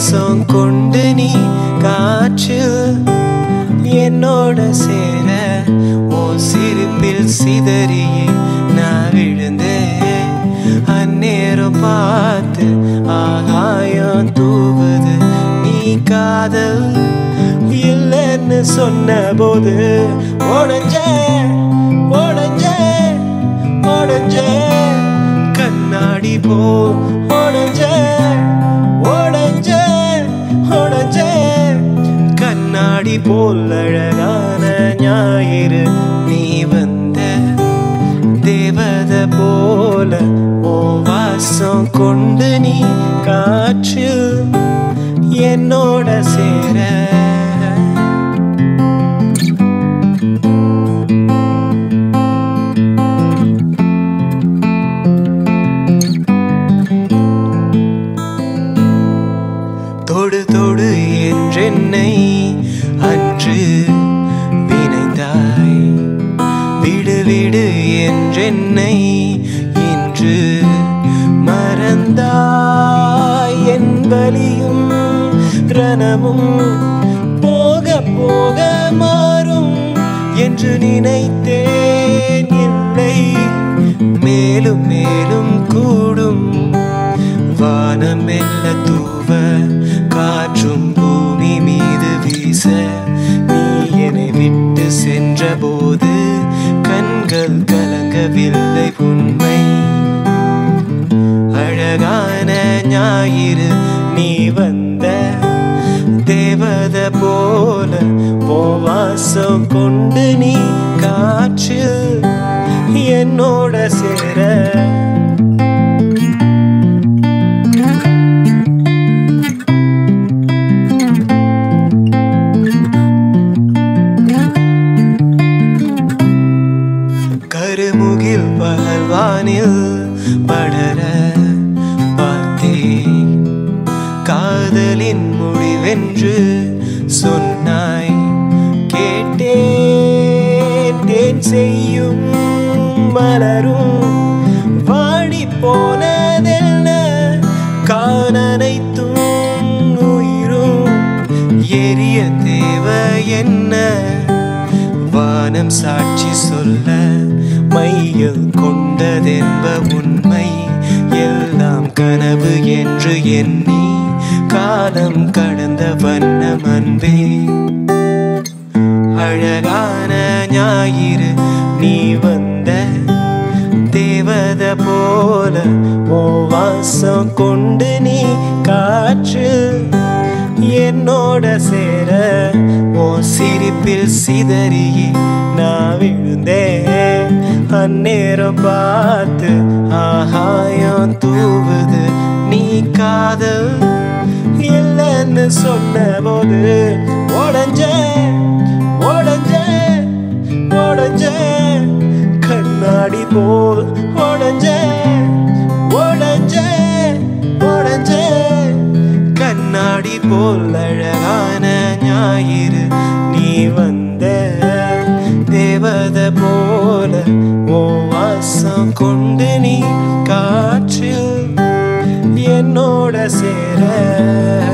வாசம் கொண்டு நீ காற்றில் என்னோட சேர ஓ சிரிப்பில் சிதறியே நான் விழுந்தேன் அந்நேரம் பார்த்து ஆகாயம் தூவுது நீ காதல் இல்லைன்னு சொன்ன போது உடஞ்ச உடஞ்ச உடஞ்ச கண்ணாடி போ உடஞ்ச உடஞ்ச உடஞ்ச கண்ணாடி போல் அழகான ஞாயிறு நீ வந்த தேவத போல ஓ வாசம் கொண்டு நீ காற்று என்னோட சேர தொடு தொடு என்றென்னை அன்று வினைந்தாய் விடு விடு என்றென்னை இன்று மறந்தாய் என் வலியும் ரணமும் போக போக மாறும் என்று நினைத்தேன் இல்லை மேலும் மேலும் கூடும் வானம் மெல்ல தூவ காற்றும் பூமி மீது வீச நீ என்னை விட்டு சென்ற போது கண்கள் கலங்கவில்லை உண்மை அழகான ஞாயிறு நீ வந்த தேவத போல ஓ வாசம் கொண்டு நீ காற்று என்னோட சேர கருமுகில் பகல்வானில் படர பார்த்தேன் காதலின் முடிவென்று சொன்னாய் கேட்டேன் தேன் செய்யும் மலரும் வாடி போனதென்ன காணனைத்தும் உயிரும் எரிய தேவை என்ன வானம் சாட்சி சொல்ல மையில் கொண்டதென்ப உண்மை எல்லாம் கனவு என்று எண்ணி காலம் கடந்த வண்ணம் அன்பே அழகான ஞாயிறு நீ வந்த தேவத போல ஓ வாசம் கொண்டு நீ காற்று என்னோட சேர ஓ சிரிப்பில் சிதறியே நான் விழுந்தேன் அந்நேரம் பார்த்து ஆகாயம் தூவுது நீ காதல் இல்லைன்னு சொன்ன போது உடஞ்ச உடஞ்ச உடஞ்ச கண்ணாடி போல் உடஞ்ச உடஞ்ச உடஞ்ச கண்ணாடி போல் அழகான ஞாயிறு நீ வந்த தேவத போல ஓ வாசம் கொண்டு நீ காற்றில் என்னோட சேர